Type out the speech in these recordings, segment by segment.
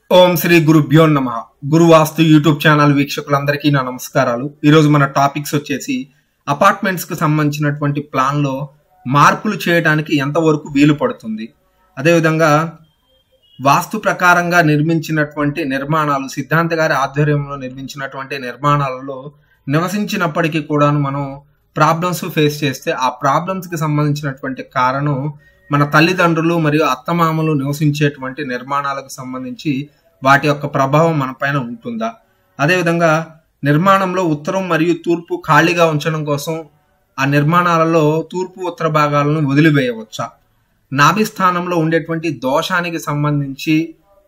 ఓం శ్రీ గురుభ్యో నమ గురు వాస్తు YouTube channel వీక్షకులందరికీ నా నమస్కారాలు ఈరోజు మన టాపిక్స్ వచ్చేసి అపార్ట్మెంట్స్ కు సంబంధించినటువంటి ప్లాన్ లో మార్పులు చేయడానికి ఎంతవరకు వీలు పడుతుంది అదేవిధంగా వాస్తు ప్రకారంగా నిర్మించినటువంటి నిర్మాణాలు సిద్ధాంత గారి ఆధ్వర్యంలో నిర్మించినటువంటి నిర్మాణాలలో నివసించినప్పటికీ కూడాను మనం ప్రాబ్లమ్స్ ఫేస్ చేస్తే ఆ ప్రాబ్లమ్స్ కి సంబంధించినటువంటి కారణం మన తల్లిదండ్రులు మరియు అత్తమామలు నివసించేటువంటి నిర్మాణాలకు సంబంధించి వాటి యొక్క ప్రభావం మన పైన ఉంటుందా అదేవిధంగా నిర్మాణంలో ఉత్తరం మరియు తూర్పు ఖాళీగా ఉంచడం కోసం ఆ నిర్మాణాలలో తూర్పు ఉత్తర భాగాలను వదిలివేయవచ్చా నాభి స్థానంలో ఉండేటువంటి దోషానికి సంబంధించి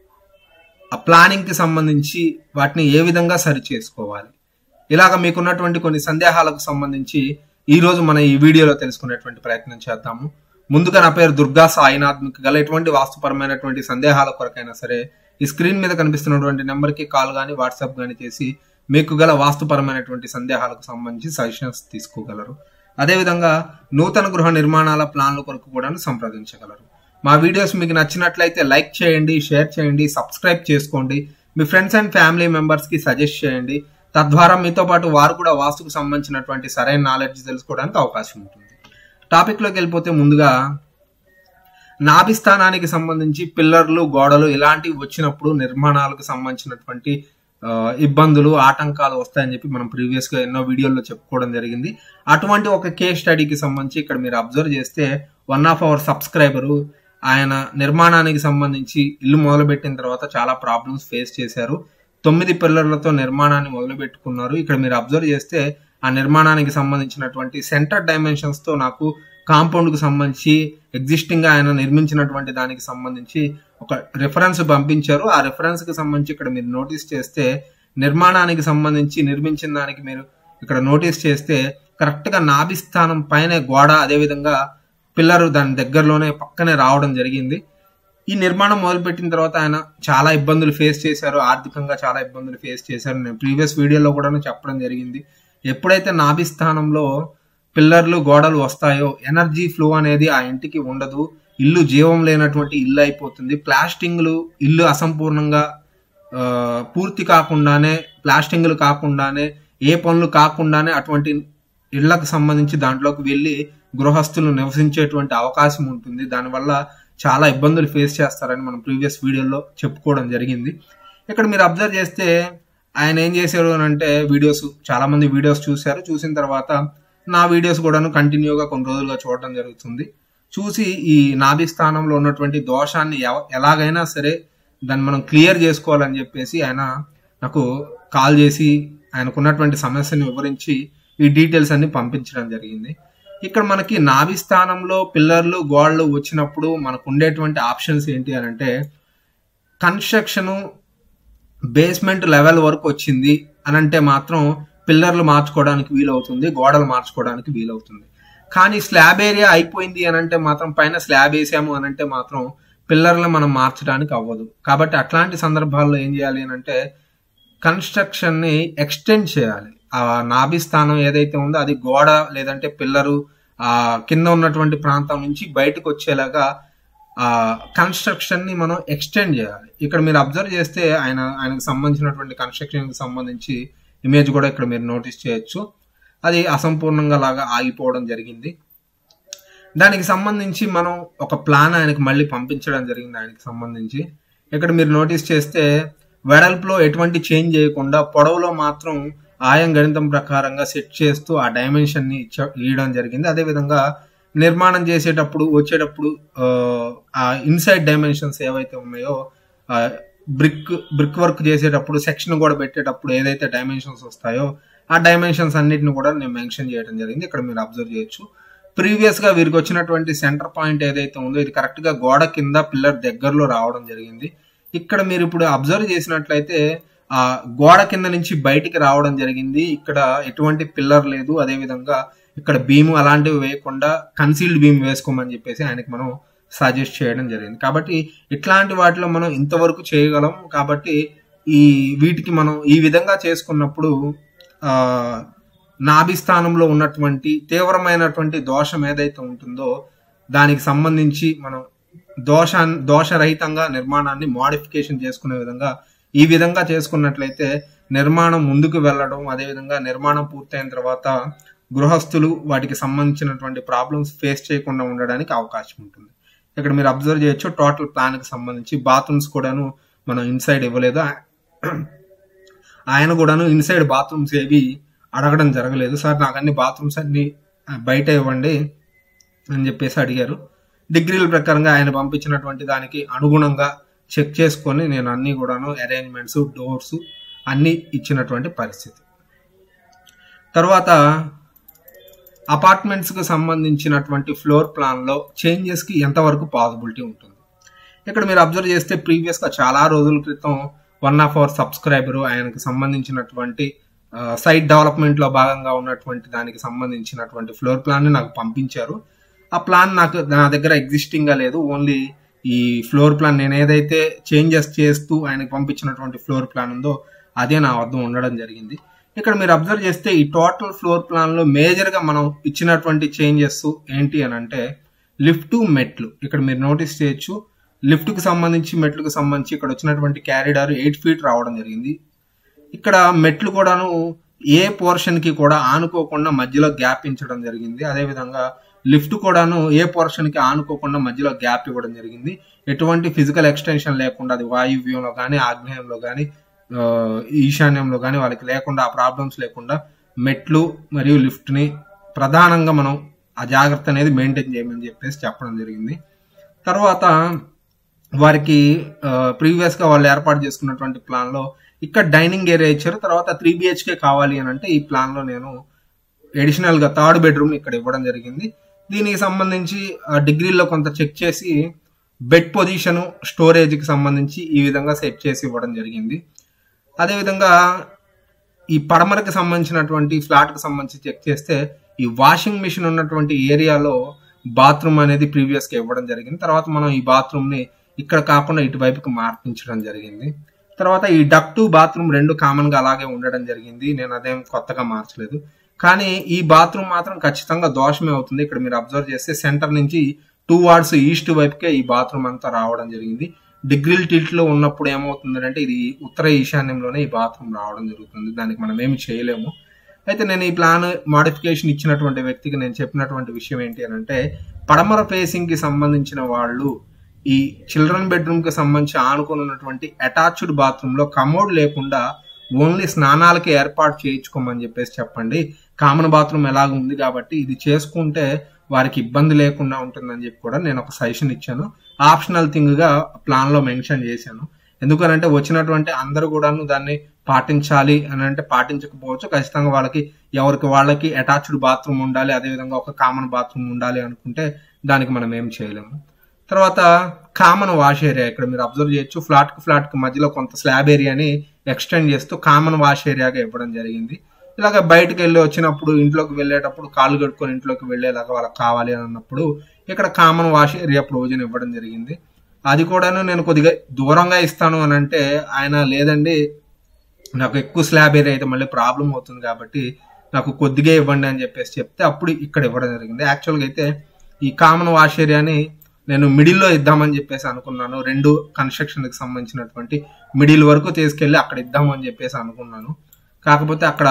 ఆ ప్లానింగ్ కి సంబంధించి వాటిని ఏ విధంగా సరి చేసుకోవాలి ఇలాగ మీకున్నటువంటి కొన్ని సందేహాలకు సంబంధించి ఈ రోజు మన ఈ వీడియోలో తెలుసుకునేటువంటి ప్రయత్నం చేద్దాము ముందుగా నా పేరు దుర్గా సాయినాథ్ మీకు గల ఎటువంటి వాస్తుపరమైనటువంటి సందేహాల కొరకైనా సరే ఈ స్క్రీన్ మీద కనిపిస్తున్నటువంటి నెంబర్కి కాల్ కానీ వాట్సాప్ కానీ చేసి మీకు గల వాస్తుపరమైనటువంటి సందేహాలకు సంబంధించి సజెషన్స్ తీసుకోగలరు అదేవిధంగా నూతన గృహ నిర్మాణాల ప్లాన్ల కొరకు కూడా సంప్రదించగలరు మా వీడియోస్ మీకు నచ్చినట్లయితే లైక్ చేయండి షేర్ చేయండి సబ్స్క్రైబ్ చేసుకోండి మీ ఫ్రెండ్స్ అండ్ ఫ్యామిలీ మెంబర్స్ కి సజెస్ట్ చేయండి తద్వారా మీతో పాటు వారు కూడా వాస్తుకు సంబంధించినటువంటి సరైన నాలెడ్జ్ తెలుసుకోవడానికి అవకాశం ఉంటుంది టాపిక్ లోకి వెళ్ళిపోతే ముందుగా నాభి స్థానానికి సంబంధించి పిల్లర్లు గోడలు ఇలాంటివి వచ్చినప్పుడు నిర్మాణాలకు సంబంధించినటువంటి ఆ, ఇబ్బందులు ఆటంకాలు వస్తాయని చెప్పి మనం ప్రీవియస్ గా ఎన్నో వీడియోల్లో చెప్పుకోవడం జరిగింది అటువంటి ఒక కేస్ స్టడీకి సంబంధించి ఇక్కడ మీరు అబ్జర్వ్ చేస్తే వన్ ఆఫ్ అవర్ సబ్స్క్రైబరు ఆయన నిర్మాణానికి సంబంధించి ఇల్లు మొదలుపెట్టిన తర్వాత చాలా ప్రాబ్లమ్స్ ఫేస్ చేశారు తొమ్మిది పిల్లర్లతో నిర్మాణాన్ని మొదలు పెట్టుకున్నారు ఇక్కడ మీరు అబ్జర్వ్ చేస్తే ఆ నిర్మాణానికి సంబంధించినటువంటి సెంటర్ డైమెన్షన్స్ తో నాకు కాంపౌండ్ కు సంబంధించి ఎగ్జిస్టింగ్ గా ఆయన నిర్మించినటువంటి దానికి సంబంధించి ఒక రిఫరెన్స్ పంపించారు ఆ రిఫరెన్స్ కి సంబంధించి ఇక్కడ మీరు నోటీస్ చేస్తే నిర్మాణానికి సంబంధించి నిర్మించిన దానికి మీరు ఇక్కడ నోటీస్ చేస్తే కరెక్ట్ గా నాభి స్థానం పైన గోడ అదే విధంగా పిల్లర్ దాని దగ్గరలోనే పక్కనే రావడం జరిగింది ఈ నిర్మాణం మొదలుపెట్టిన తర్వాత ఆయన చాలా ఇబ్బందులు ఫేస్ చేశారు ఆర్థికంగా చాలా ఇబ్బందులు ఫేస్ చేశారు నేను ప్రీవియస్ వీడియోలో కూడా చెప్పడం జరిగింది ఎప్పుడైతే నాభి స్థానంలో పిల్లర్లు గోడలు వస్తాయో ఎనర్జీ ఫ్లో అనేది ఆ ఇంటికి ఉండదు ఇల్లు జీవం లేనటువంటి ఇల్లు అయిపోతుంది ప్లాస్టింగ్లు ఇల్లు అసంపూర్ణంగా ఆ, పూర్తి కాకుండానే ప్లాస్టింగ్లు కాకుండానే ఏ పనులు కాకుండానే అటువంటి ఇళ్లకు సంబంధించి దాంట్లోకి వెళ్ళి గృహస్థులు నివసించేటువంటి అవకాశం ఉంటుంది దానివల్ల చాలా ఇబ్బందులు ఫేస్ చేస్తారని మనం ప్రీవియస్ వీడియోలో చెప్పుకోవడం జరిగింది ఇక్కడ మీరు అబ్జర్వ్ చేస్తే ఆయన ఏం చేశారు అని అంటే వీడియోస్ చాలా మంది వీడియోస్ చూశారు చూసిన తర్వాత నా వీడియోస్ కూడాను కంటిన్యూగా కొన్ని రోజులుగా చూడడం జరుగుతుంది చూసి ఈ నాభి స్థానంలో ఉన్నటువంటి దోషాన్ని ఎవ- ఎలాగైనా సరే దాన్ని మనం క్లియర్ చేసుకోవాలని చెప్పేసి ఆయన నాకు కాల్ చేసి ఆయనకున్నటువంటి సమస్యని వివరించి ఈ డీటెయిల్స్ అన్ని పంపించడం జరిగింది ఇక్కడ మనకి నాభి స్థానంలో పిల్లర్లు గోడలు వచ్చినప్పుడు మనకు ఉండేటువంటి ఆప్షన్స్ ఏంటి అని అంటే కన్స్ట్రక్షన్ బేస్మెంట్ లెవెల్ వరకు వచ్చింది అని అంటే మాత్రం పిల్లర్లు మార్చుకోవడానికి వీలవుతుంది గోడలు మార్చుకోవడానికి వీలవుతుంది కానీ స్లాబ్ ఏరియా అయిపోయింది అని అంటే మాత్రం పైన స్లాబ్ వేసాము అని అంటే మాత్రం పిల్లర్లు మనం మార్చడానికి అవ్వదు కాబట్టి అట్లాంటి సందర్భాల్లో ఏం చేయాలి అని అంటే కన్స్ట్రక్షన్ ని ఎక్స్టెండ్ చేయాలి ఆ నాభి స్థానం ఏదైతే ఉందో అది గోడ లేదంటే పిల్లరు ఆ కింద ఉన్నటువంటి ప్రాంతం నుంచి బయటకు వచ్చేలాగా ఆ కన్స్ట్రక్షన్ ని మనం ఎక్స్టెండ్ చేయాలి ఇక్కడ మీరు అబ్జర్వ్ చేస్తే ఆయన ఆయనకు సంబంధించినటువంటి కన్స్ట్రక్షన్ కి సంబంధించి ఇమేజ్ కూడా ఇక్కడ మీరు నోటీస్ చేయొచ్చు అది అసంపూర్ణంగా లాగా ఆగిపోవడం జరిగింది దానికి సంబంధించి మనం ఒక ప్లాన్ ఆయనకి మళ్ళీ పంపించడం జరిగింది ఆయనకి సంబంధించి ఇక్కడ మీరు నోటీస్ చేస్తే వెడల్పులో ఎటువంటి చేంజ్ చేయకుండా పొడవులో మాత్రం ఆయం గణితం ప్రకారంగా సెట్ చేస్తూ ఆ డైమెన్షన్ ని ఇచ్చ- ఇవ్వడం జరిగింది అదే విధంగా నిర్మాణం చేసేటప్పుడు వచ్చేటప్పుడు ఆ, ఆ ఇన్సైడ్ డైమెన్షన్స్ ఏవైతే ఉన్నాయో బ్రిక్ బ్రిక్ వర్క్ చేసేటప్పుడు సెక్షన్ కూడా పెట్టేటప్పుడు ఏదైతే డైమెన్షన్స్ వస్తాయో ఆ డైమెన్షన్స్ అన్నిటిని కూడా నేను మెన్షన్ చేయడం జరిగింది ఇక్కడ మీరు అబ్జర్వ్ చేయొచ్చు ప్రీవియస్ గా వీరికి వచ్చినటువంటి సెంటర్ పాయింట్ ఏదైతే ఉందో ఇది కరెక్ట్ గా గోడ కింద పిల్లర్ దగ్గరలో రావడం జరిగింది ఇక్కడ మీరు ఇప్పుడు అబ్జర్వ్ చేసినట్లయితే ఆ గోడ కింద నుంచి బయటికి రావడం జరిగింది ఇక్కడ ఎటువంటి పిల్లర్ లేదు అదే విధంగా ఇక్కడ బీము అలాంటివి వేయకుండా కన్సీల్డ్ బీమ్ వేసుకోమని చెప్పేసి ఆయనకి మనం సజెస్ట్ చేయడం జరిగింది కాబట్టి ఇట్లాంటి వాటిలో మనం ఇంతవరకు చేయగలం కాబట్టి ఈ వీటికి మనం ఈ విధంగా చేసుకున్నప్పుడు ఆ నాభి స్థానంలో ఉన్నటువంటి తీవ్రమైనటువంటి దోషం ఏదైతే ఉంటుందో దానికి సంబంధించి మనం దోష దోషరహితంగా నిర్మాణాన్ని మోడిఫికేషన్ చేసుకునే విధంగా ఈ విధంగా చేసుకున్నట్లయితే నిర్మాణం ముందుకు వెళ్ళడం అదేవిధంగా నిర్మాణం పూర్తయిన తర్వాత గృహస్థులు వాటికి సంబంధించినటువంటి ప్రాబ్లమ్స్ ఫేస్ చేయకుండా ఉండడానికి అవకాశం ఉంటుంది ఇక్కడ మీరు అబ్జర్వ్ చేయొచ్చు టోటల్ ప్లాన్ కి సంబంధించి బాత్రూమ్స్ కూడాను మనం ఇన్సైడ్ ఇవ్వలేదు ఆయన కూడాను ఇన్సైడ్ బాత్రూమ్స్ ఏవి అడగడం జరగలేదు సార్ నాకు అన్ని బాత్రూమ్స్ అన్ని బయట ఇవ్వండి అని చెప్పేసి అడిగారు డిగ్రీల ప్రకారంగా ఆయన పంపించినటువంటి దానికి అనుగుణంగా చెక్ చేసుకొని నేను అన్ని కూడాను అరేంజ్మెంట్స్ డోర్స్ అన్ని ఇచ్చినటువంటి పరిస్థితి తర్వాత అపార్ట్మెంట్స్ కు సంబంధించినటువంటి ఫ్లోర్ ప్లాన్ లో చేంజెస్ కి ఎంతవరకు పాసిబిలిటీ ఉంటుంది ఇక్కడ మీరు అబ్జర్వ్ చేస్తే ప్రీవియస్ గా చాలా రోజుల క్రితం వన్ ఆఫ్ అవర్ సబ్స్క్రైబర్ ఆయనకు సంబంధించినటువంటి సైట్ డెవలప్మెంట్ లో భాగంగా ఉన్నటువంటి దానికి సంబంధించినటువంటి ఫ్లోర్ ప్లాన్ ని నాకు పంపించారు ఆ ప్లాన్ నాకు నా దగ్గర ఎగ్జిస్టింగ్ గా లేదు ఓన్లీ ఈ ఫ్లోర్ ప్లాన్ నేను ఏదైతే చేంజెస్ చేస్తూ ఆయనకు పంపించినటువంటి ఫ్లోర్ ప్లాన్ ఉందో అదే నా వద్ద ఉండడం జరిగింది ఇక్కడ మీరు అబ్జర్వ్ చేస్తే ఈ టోటల్ ఫ్లోర్ ప్లాన్ లో మేజర్ గా మనం ఇచ్చినటువంటి చేంజెస్ ఏంటి అని అంటే లిఫ్ట్ మెట్లు ఇక్కడ మీరు నోటీస్ చేయొచ్చు లిఫ్ట్ కు సంబంధించి మెట్లకు సంబంధించి ఇక్కడ వచ్చినటువంటి క్యారిడార్ ఎయిట్ ఫీట్ రావడం జరిగింది ఇక్కడ మెట్లు కూడాను ఏ పోర్షన్ కి కూడా ఆనుకోకుండా మధ్యలో గ్యాప్ ఇచ్చడం జరిగింది అదేవిధంగా లిఫ్ట్ కూడాను ఏ పోర్షన్ కి ఆనుకోకుండా మధ్యలో గ్యాప్ ఇవ్వడం జరిగింది ఎటువంటి ఫిజికల్ ఎక్స్టెన్షన్ లేకుండా అది వాయువ్యంలో కానీ ఆగ్నేయంలో కానీ ఈశాన్యంలో కానీ వాళ్ళకి లేకుండా ఆ ప్రాబ్లమ్స్ లేకుండా మెట్లు మరియు లిఫ్ట్ ని ప్రధానంగా మనం ఆ జాగ్రత్త అనేది మెయింటైన్ చేయమని చెప్పేసి చెప్పడం జరిగింది తర్వాత వారికి ప్రీవియస్ గా వాళ్ళు ఏర్పాటు చేసుకున్నటువంటి ప్లాన్ లో ఇక్కడ డైనింగ్ ఏరియా ఇచ్చారు తర్వాత త్రీ బిహెచ్కే కావాలి అని అంటే ఈ ప్లాన్ లో నేను అడిషనల్ గా థర్డ్ బెడ్రూమ్ ఇక్కడ ఇవ్వడం జరిగింది దీనికి సంబంధించి డిగ్రీలో కొంత చెక్ చేసి బెడ్ పొజిషన్ స్టోరేజ్ కి సంబంధించి ఈ విధంగా సెట్ చేసి ఇవ్వడం జరిగింది అదేవిధంగా ఈ పడమరకి సంబంధించినటువంటి ఫ్లాట్ కి సంబంధించి చెక్ చేస్తే ఈ వాషింగ్ మిషన్ ఉన్నటువంటి ఏరియాలో బాత్రూమ్ అనేది ప్రీవియస్ గా ఇవ్వడం జరిగింది తర్వాత మనం ఈ బాత్రూమ్ ని ఇక్కడ కాకుండా ఇటువైపుకి మార్పించడం జరిగింది తర్వాత ఈ డక్టు బాత్రూమ్ రెండు కామన్ గా అలాగే ఉండడం జరిగింది నేను అదేం కొత్తగా మార్చలేదు కానీ ఈ బాత్రూమ్ మాత్రం ఖచ్చితంగా దోషమే అవుతుంది ఇక్కడ మీరు అబ్జర్వ్ చేస్తే సెంటర్ నుంచి టూ వార్డ్స్ ఈస్ట్ వైపుకే ఈ బాత్రూమ్ అంతా రావడం జరిగింది డిగ్రీల్ టిల్ట్ లో ఉన్నప్పుడు ఏమవుతుంది అంటే ఇది ఉత్తర ఈశాన్యంలోనే ఈ బాత్రూమ్ రావడం జరుగుతుంది దానికి మనం ఏమి చేయలేము అయితే నేను ఈ ప్లాన్ మాడిఫికేషన్ ఇచ్చినటువంటి వ్యక్తికి నేను చెప్పినటువంటి విషయం ఏంటి అని అంటే పడమర ఫేసింగ్ కి సంబంధించిన వాళ్ళు ఈ చిల్డ్రన్ బెడ్రూమ్ కి సంబంధించి ఆనుకుని ఉన్నటువంటి అటాచ్డ్ బాత్రూమ్ లో కమోడ్ లేకుండా ఓన్లీ స్నానాలకి ఏర్పాటు చేయించుకోమని చెప్పేసి చెప్పండి కామన్ బాత్రూమ్ ఎలాగ ఉంది కాబట్టి ఇది చేసుకుంటే వారికి ఇబ్బంది లేకుండా ఉంటుందని చెప్పి కూడా నేను ఒక సజెషన్ ఇచ్చాను ఆప్షనల్ థింగ్ గా ప్లాన్ లో మెన్షన్ చేశాను ఎందుకనంటే వచ్చినటువంటి అందరూ కూడాను దాన్ని పాటించాలి అని అంటే పాటించకపోవచ్చు ఖచ్చితంగా వాళ్ళకి ఎవరికి వాళ్ళకి అటాచ్డ్ బాత్రూమ్ ఉండాలి అదేవిధంగా ఒక కామన్ బాత్రూమ్ ఉండాలి అనుకుంటే దానికి మనం ఏం చేయలేము తర్వాత కామన్ వాష్ ఏరియా ఇక్కడ మీరు అబ్జర్వ్ చేయొచ్చు ఫ్లాట్ కి ఫ్లాట్ కి మధ్యలో కొంత స్లాబ్ ఏరియాని ఎక్స్టెండ్ చేస్తూ కామన్ వాష్ ఏరియాగా ఇవ్వడం జరిగింది ఇలాగ బయటకు వెళ్ళి వచ్చినప్పుడు ఇంట్లోకి వెళ్ళేటప్పుడు కాళ్ళు కడుక్కొని ఇంట్లోకి వెళ్ళేలాగా వాళ్ళకి కావాలి అని అన్నప్పుడు ఇక్కడ కామన్ వాష్ ఏరియా ప్రొవిజన్ ఇవ్వడం జరిగింది అది కూడాను నేను కొద్దిగా దూరంగా ఇస్తాను అని అంటే ఆయన లేదండి నాకు ఎక్కువ స్లాబ్ ఏరియా అయితే మళ్ళీ ప్రాబ్లం అవుతుంది కాబట్టి నాకు కొద్దిగా ఇవ్వండి అని చెప్పేసి చెప్తే అప్పుడు ఇక్కడ ఇవ్వడం జరిగింది యాక్చువల్గా అయితే ఈ కామన్ వాష్ ఏరియాని నేను మిడిల్లో ఇద్దామని చెప్పేసి అనుకున్నాను రెండు కన్స్ట్రక్షన్ కి సంబంధించినటువంటి మిడిల్ వరకు తీసుకెళ్లి అక్కడ ఇద్దామని చెప్పేసి అనుకున్నాను కాకపోతే అక్కడ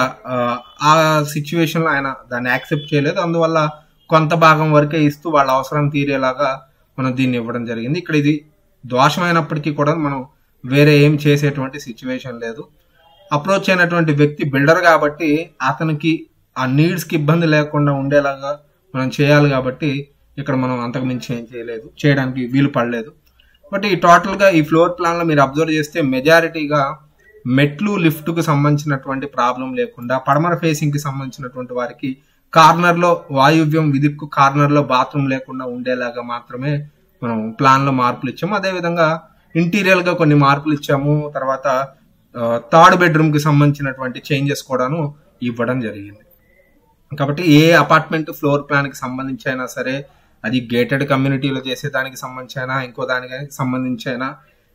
ఆ సిచ్యువేషన్ లో ఆయన దాన్ని యాక్సెప్ట్ చేయలేదు అందువల్ల కొంత భాగం వరకే ఇస్తూ వాళ్ళ అవసరం తీరేలాగా మనం దీన్ని ఇవ్వడం జరిగింది ఇక్కడ ఇది దోషమైనప్పటికీ కూడా మనం వేరే ఏం చేసేటువంటి సిచ్యువేషన్ లేదు అప్రోచ్ అయినటువంటి వ్యక్తి బిల్డర్ కాబట్టి అతనికి ఆ నీడ్స్ కి ఇబ్బంది లేకుండా ఉండేలాగా మనం చేయాలి కాబట్టి ఇక్కడ మనం అంతకు మించి ఏం చేయలేదు చేయడానికి వీలు పడలేదు బట్ ఈ టోటల్ గా ఈ ఫ్లోర్ ప్లాన్ లో మీరు అబ్జర్వ్ చేస్తే మెజారిటీగా మెట్లు లిఫ్ట్ కు సంబంధించినటువంటి ప్రాబ్లం లేకుండా పడమర ఫేసింగ్ కి సంబంధించినటువంటి వారికి కార్నర్ లో వాయువ్యం విదిక్కు కార్నర్ లో బాత్రూమ్ లేకుండా ఉండేలాగా మాత్రమే మనం ప్లాన్ లో మార్పులు ఇచ్చాము అదే విధంగా ఇంటీరియర్ గా కొన్ని మార్పులు ఇచ్చాము తర్వాత థర్డ్ బెడ్రూమ్ కి సంబంధించినటువంటి చేంజెస్ కూడాను ఇవ్వడం జరిగింది కాబట్టి ఏ అపార్ట్మెంట్ ఫ్లోర్ ప్లాన్ కి సంబంధించి అయినా సరే అది గేటెడ్ కమ్యూనిటీలో చేసే దానికి సంబంధించి అయినా ఇంకో దానికి సంబంధించి అయినా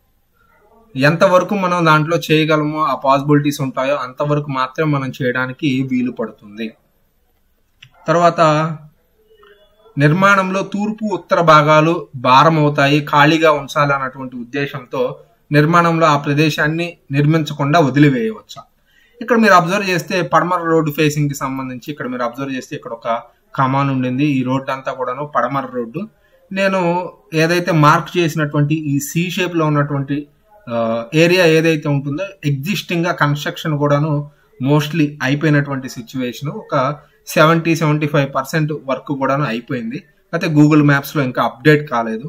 ఎంతవరకు మనం దాంట్లో చేయగలమో ఆ పాసిబిలిటీస్ ఉంటాయో అంతవరకు మాత్రమే మనం చేయడానికి వీలు పడుతుంది తర్వాత నిర్మాణంలో తూర్పు ఉత్తర భాగాలు భారం అవుతాయి ఖాళీగా ఉంచాలి అన్నటువంటి ఉద్దేశంతో నిర్మాణంలో ఆ ప్రదేశాన్ని నిర్మించకుండా వదిలివేయవచ్చా ఇక్కడ మీరు అబ్జర్వ్ చేస్తే పడమర రోడ్డు ఫేసింగ్ కి సంబంధించి ఇక్కడ మీరు అబ్జర్వ్ చేస్తే ఇక్కడ ఒక కమాన్ ఉండింది ఈ రోడ్డు అంతా కూడాను పడమర రోడ్డు నేను ఏదైతే మార్క్ చేసినటువంటి ఈ సి షేప్ లో ఉన్నటువంటి ఏరియా ఏదైతే ఉంటుందో ఎగ్జిస్టింగ్ గా కన్స్ట్రక్షన్ కూడాను మోస్ట్లీ అయిపోయినటువంటి సిచ్యువేషన్ ఒక seventy seventy five percent work కూడాను అయిపోయింది అయితే గూగుల్ మ్యాప్స్ లో ఇంకా అప్డేట్ కాలేదు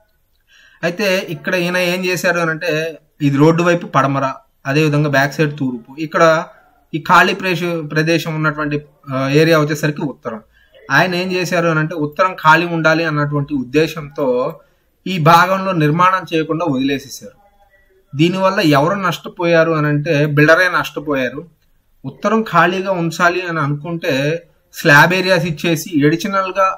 అయితే ఇక్కడ ఈయన ఏం చేశారు అని అంటే ఇది రోడ్డు వైపు పడమర అదే విధంగా బ్యాక్ సైడ్ తూర్పు ఇక్కడ ఈ ఖాళీ ప్రదేశ ప్రదేశం ఉన్నటువంటి ఏరియా వచ్చేసరికి ఉత్తరం ఆయన ఏం చేశారు అని అంటే ఉత్తరం ఖాళీ ఉండాలి అన్నటువంటి ఉద్దేశంతో ఈ భాగంలో నిర్మాణం చేయకుండా వదిలేసేసారు దీనివల్ల ఎవరు నష్టపోయారు అని అంటే బిల్డరే నష్టపోయారు ఉత్తరం ఖాళీగా ఉంచాలి అని అనుకుంటే స్లాబ్ ఏరియాస్ ఇచ్చేసి ఎడిషనల్ గా